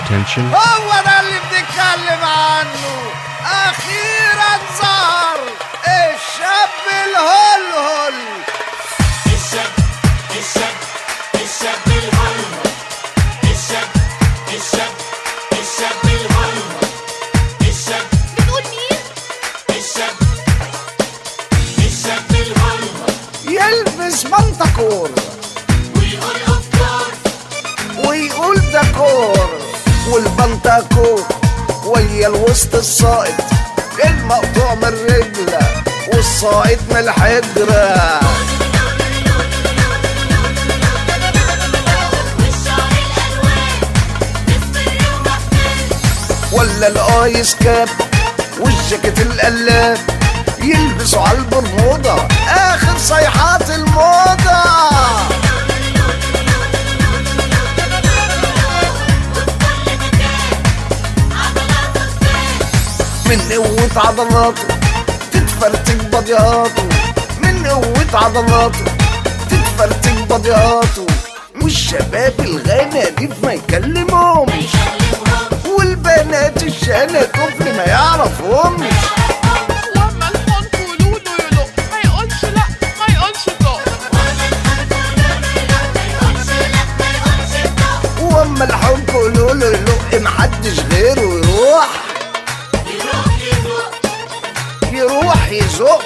attention? هو ده اللي بنتكلم عنه اخيرا ظهر الشاب الهلهل الشاب الشاب الشاب الهرم الشاب الشاب الشاب الهرم الشاب بتقول مين؟ الشاب الشاب الهرم يلبس منطقور ويقول افكار ويقول دكور والبنطاكور ويا الوسط الصائد المقطوع من الرجلة والصائد من الحجرة والشعر الالوان مصفر ومحمر ولا الايس كاب والجاكيت القلاب يلبسوا على البرمودا اخر صيحات الموضة من قوة عضلاته تتفرتك بدياته من قوة عضلاته تتفرتك بدياته والشباب الغناديف ما يكلمهمش والبنات الشانة طفل ما يعرفهمش لما الحنك ولولو يلق ما يقولش لا ما يقولش لا واما الحب قولوا له يلق محدش غيره يروح يروح يزق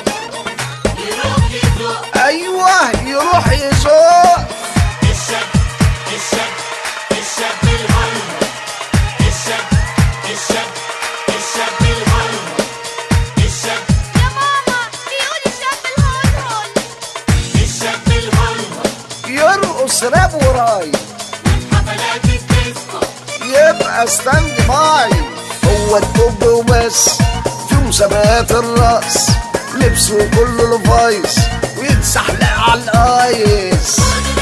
ايوه يروح يزق الشاب الشاب الشاب الهرم الشاب الشاب الشاب الهرم الشاب يا ماما بيقول الشاب الهلهل الشاب الهرم يرقص راب وراي حفلات الديسكو يبقى ستاند باي هو الدب وبس في مسابقات الرقص لبسه كله لفايس ويتسحلق على الايس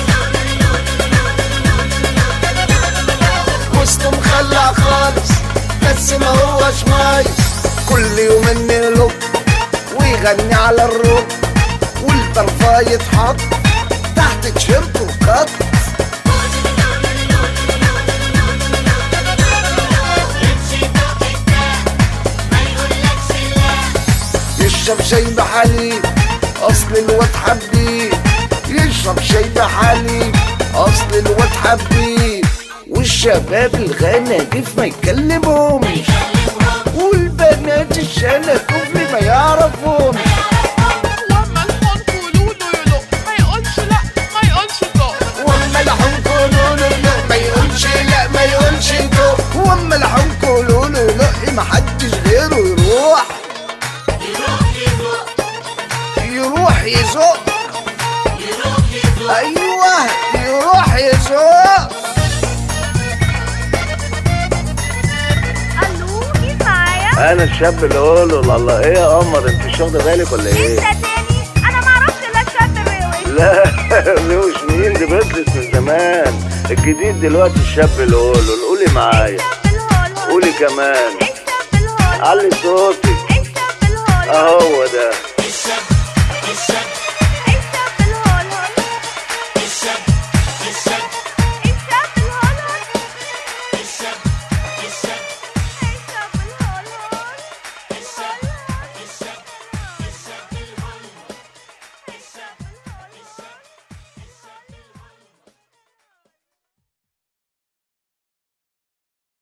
وسطه مخلع خالص بس ما هوش مايس كل يوم يلوك ويغني على الروك والطرفه يتحط تحت تيشيرته قط يمشي فوق التاع ما يقولكش لا يشرب شاي بحليب اصل الواد حبيب يشرب شاي بحليب اصل الواد حبيب والشباب الغناجيف ما يكلمهمش والبنات الشانة طفل ما يعرفهمش لما الحنك ولولو يلق ما يقولش لا ما يقولش لا واما الحنك قولوا له لا ما يقولش لا ما يقولش ده واما الحنك قولوا له لا محدش غيره يروح يروح يزق يروح يزق يروح يزق ايوه يروح يزق الو مين معايا؟ انا الشاب اللي اقوله الله ايه يا قمر انت مش واخده بالك ولا ايه انت تاني؟ انا معرفش الا الشاب الروش لا روش مين دي بيزنس من زمان الجديد دلوقتي الشاب اللي اقوله قولي معايا الشاب الهلهل قولي كمان الشاب الهلهل علي صوتك الشاب الهلهل اهو ده